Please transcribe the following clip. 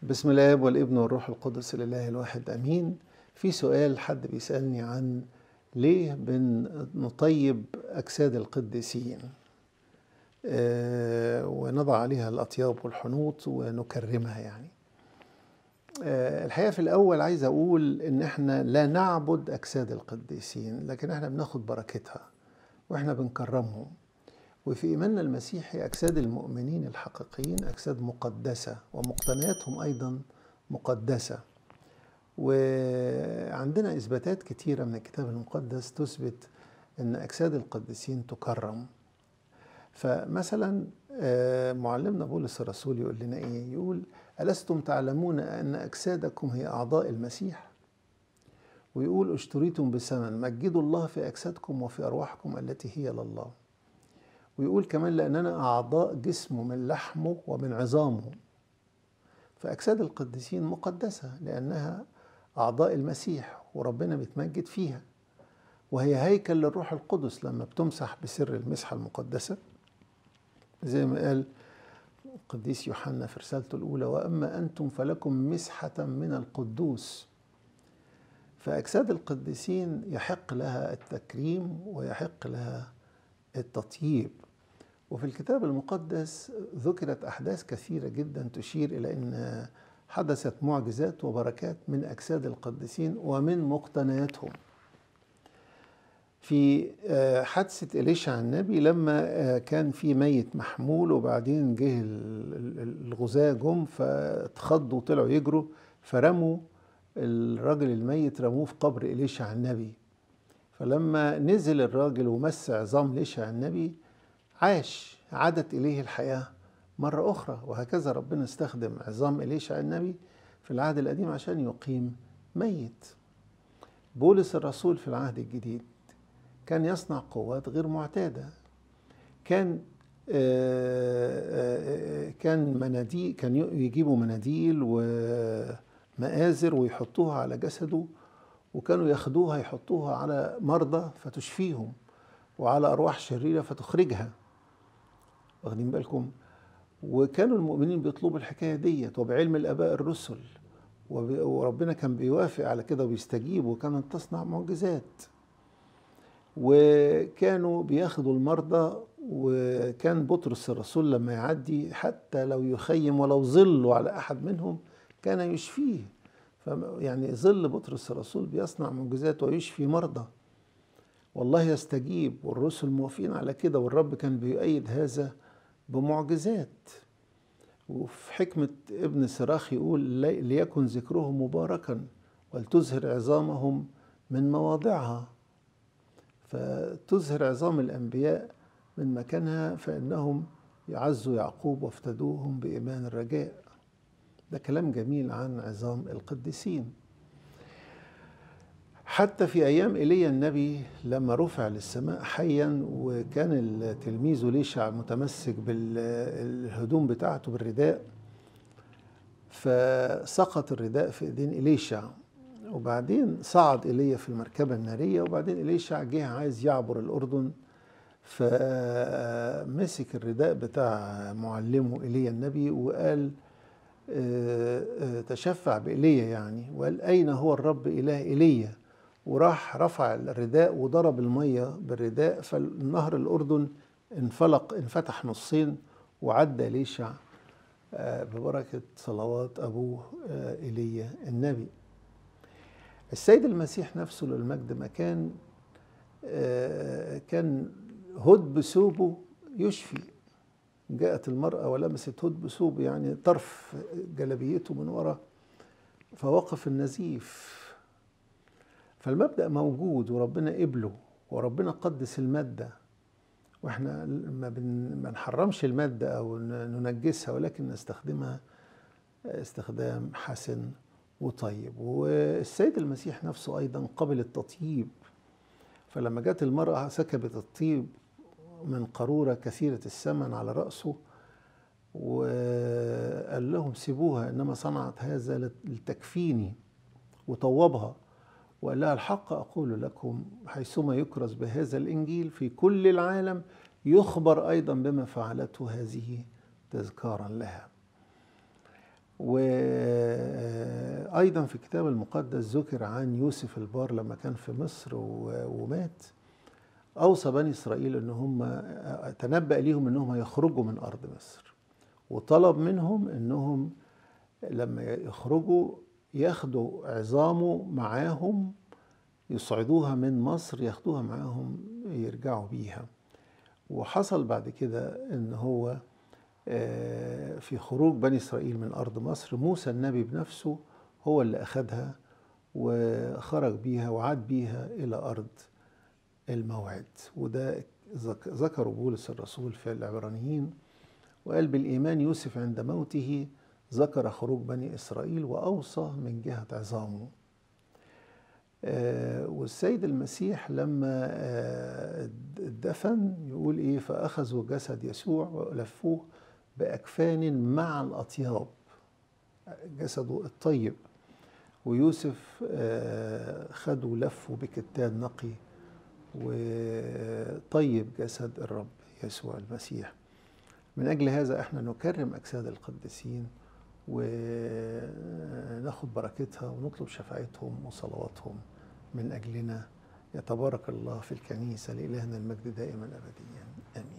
بسم الله والابن والروح القدس الإله الواحد أمين في سؤال حد بيسألني عن ليه بنطيب أجساد القديسين آه ونضع عليها الأطياب والحنوط ونكرمها يعني آه الحقيقة في الأول عايز أقول إن إحنا لا نعبد أجساد القديسين لكن إحنا بناخد بركتها وإحنا بنكرمهم وفي إيماننا المسيحي أجساد المؤمنين الحقيقيين أجساد مقدسة ومقتنياتهم أيضا مقدسة وعندنا إثباتات كتيرة من الكتاب المقدس تثبت أن أجساد القديسين تكرم فمثلا معلمنا بولس الرسول يقول لنا إيه يقول ألستم تعلمون أن أجسادكم هي أعضاء المسيح ويقول اشتريتم بثمن مجدوا الله في أجسادكم وفي أرواحكم التي هي لله ويقول كمان لأننا أعضاء جسمه من لحمه ومن عظامه فأجساد القديسين مقدسة لأنها أعضاء المسيح وربنا بيتمجد فيها وهي هيكل للروح القدس لما بتمسح بسر المسحة المقدسة زي ما قال القديس يوحنا في رسالته الأولى وأما أنتم فلكم مسحة من القدوس فأجساد القديسين يحق لها التكريم ويحق لها التطييب وفي الكتاب المقدس ذكرت أحداث كثيرة جدا تشير إلى أن حدثت معجزات وبركات من أجساد القديسين ومن مقتنياتهم في حادثة إليشع النبي لما كان في ميت محمول وبعدين جه الغزاة جم فاتخضوا وطلعوا يجروا فرموا الراجل الميت رموه في قبر إليشع النبي فلما نزل الراجل ومس عظام ليشع النبي عاش عادت إليه الحياة مرة أخرى وهكذا ربنا استخدم عظام إليشع النبي في العهد القديم عشان يقيم ميت بولس الرسول في العهد الجديد كان يصنع قوات غير معتادة كان كان مناديل كان يجيبوا مناديل ومآزر ويحطوها على جسده وكانوا ياخدوها يحطوها على مرضى فتشفيهم وعلى أرواح شريرة فتخرجها واخدين بالكم وكانوا المؤمنين بيطلبوا الحكاية ديت وبعلم الآباء الرسل وربنا كان بيوافق على كده وبيستجيب وكانت تصنع معجزات وكانوا بياخدوا المرضى وكان بطرس الرسول لما يعدي حتى لو يخيم ولو ظلوا على أحد منهم كان يشفيه يعني ظل بطرس الرسول بيصنع معجزات ويشفي مرضى والله يستجيب والرسل موافقين على كده والرب كان بيؤيد هذا بمعجزات وفي حكمة ابن سراخ يقول ليكن ذكرهم مباركا ولتزهر عظامهم من مواضعها فتزهر عظام الأنبياء من مكانها فإنهم يعزوا يعقوب وافتدوهم بإيمان الرجاء ده كلام جميل عن عظام القديسين حتى في أيام إيليا النبي لما رفع للسماء حيا وكان تلميذه ليشع متمسك بالهدوم بتاعته بالرداء فسقط الرداء في ايدين إليشع وبعدين صعد إيليا في المركبة النارية وبعدين إليشع جه عايز يعبر الأردن فمسك الرداء بتاع معلمه إيليا النبي وقال تشفع بإيليا يعني وقال أين هو الرب إله إيليا وراح رفع الرداء وضرب المية بالرداء فالنهر الأردن انفلق انفتح نصين وعدى ليشع ببركة صلوات أبوه إيليا النبي السيد المسيح نفسه للمجد مكان كان هد بثوبه يشفي جاءت المرأة ولمست هد بثوبه يعني طرف جلبيته من ورا فوقف النزيف فالمبدأ موجود وربنا قبله وربنا قدس المادة واحنا ما بنحرمش المادة أو ننجسها ولكن نستخدمها استخدام حسن وطيب والسيد المسيح نفسه أيضا قبل التطيب فلما جت المرأة سكبت الطيب من قارورة كثيرة الثمن على رأسه وقال لهم سيبوها إنما صنعت هذا لتكفيني وطوبها وقال لها الحق أقول لكم حيثما يكرز بهذا الإنجيل في كل العالم يخبر أيضا بما فعلته هذه تذكارا لها وأيضا في الكتاب المقدس ذكر عن يوسف البار لما كان في مصر ومات أوصى بني إسرائيل أن هم تنبأ ليهم أنهم هيخرجوا من أرض مصر وطلب منهم أنهم لما يخرجوا ياخدوا عظامه معاهم يصعدوها من مصر ياخدوها معاهم يرجعوا بيها وحصل بعد كده ان هو في خروج بني اسرائيل من ارض مصر موسى النبي بنفسه هو اللي اخذها وخرج بيها وعاد بيها الى ارض الموعد وده ذكر بولس الرسول في العبرانيين وقال بالايمان يوسف عند موته ذكر خروج بني اسرائيل واوصى من جهه عظامه والسيد المسيح لما اتدفن يقول ايه فاخذوا جسد يسوع ولفوه باكفان مع الاطياب جسده الطيب ويوسف خدوا لفوا بكتان نقي وطيب جسد الرب يسوع المسيح من اجل هذا احنا نكرم اجساد القديسين وناخد بركتها ونطلب شفاعتهم وصلواتهم من أجلنا يتبارك الله في الكنيسة لإلهنا المجد دائما أبديا آمين